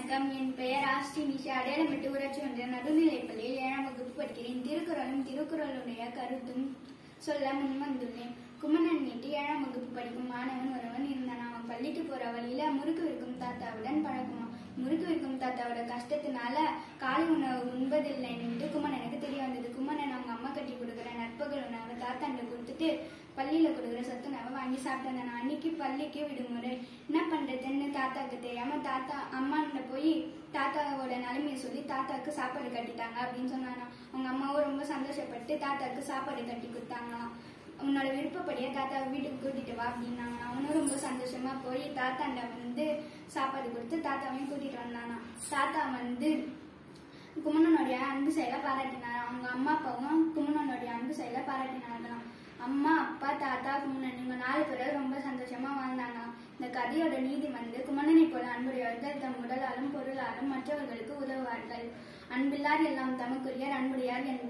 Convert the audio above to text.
வணக்கம் என் பெயர் ஆஸ்டி நிஷா அடையாளமிட்டு ஊராட்சி ஒன்றிய நடுநிலைப்பள்ளியில் ஏழாம் வகுப்பு படிக்கிறேன் திருக்குறளும் திருக்குறளுடைய கருத்தும் சொல்ல முன்வந்துள்ளேன் குமணன் வீட்டு ஏழாம் வகுப்பு படிக்கும் மாணவன் ஒருவன் இருந்தான் அவன் பள்ளிக்கு போற வழியில முறுக்கு விற்கும் தாத்தாவுடன் பழகுமான் முறுக்கு விற்கும் தாத்தாவோட கஷ்டத்தினால காலை உணவு உண்பதில்லைன்னு குமணனுக்கு தெரிய வந்தது குமணன் அவங்க அம்மா கட்டி கொடுக்குற நற்பகல் உணவை தாத்தாண்ட கொடுத்துட்டு பள்ளியில கொடுக்குற சத்து உணவை வாங்கி சாப்பிட்டு வந்தான் அன்னைக்கு பள்ளிக்கு விடுமுறை என்ன பண்றதுன்னு தாத்தாக்கு தெரியாம தாத்தா அம்மாண்ட போய் தாத்தாவோட நிலைமையை சொல்லி தாத்தாக்கு சாப்பாடு கட்டிட்டாங்க அப்படின்னு சொன்னானா அவங்க அம்மாவும் ரொம்ப சந்தோஷப்பட்டு தாத்தாக்கு சாப்பாடு கட்டி கொடுத்தாங்களாம் உன்னோட விருப்பப்படியே தாத்தாவை வீட்டுக்கு கூட்டிட்டு வா அப்படின்னாங்க அவனும் ரொம்ப சந்தோஷமா போய் தாத்தாண்ட வந்து சாப்பாடு கொடுத்து தாத்தாவையும் கூட்டிட்டு வந்தானா தாத்தா வந்து குமணனுடைய அன்பு செயலை பாராட்டினார் அவங்க அம்மா அப்பாவும் குமணனுடைய அன்பு செயலை பாராட்டினாங்களாம் அம்மா அப்பா தாத்தா குமணன் இவங்க நாலு பேரும் ரொம்ப சந்தோஷமா வாழ்ந்தாங்களாம் இந்த கதையோட நீதி வந்து குமணனை போல அன்புடையவர்கள் தம் உடலாலும் பொருளாலும் மற்றவர்களுக்கு உதவுவார்கள் அன்பில்லார் எல்லாம் தமக்குரியர் அன்புடையார் என்பது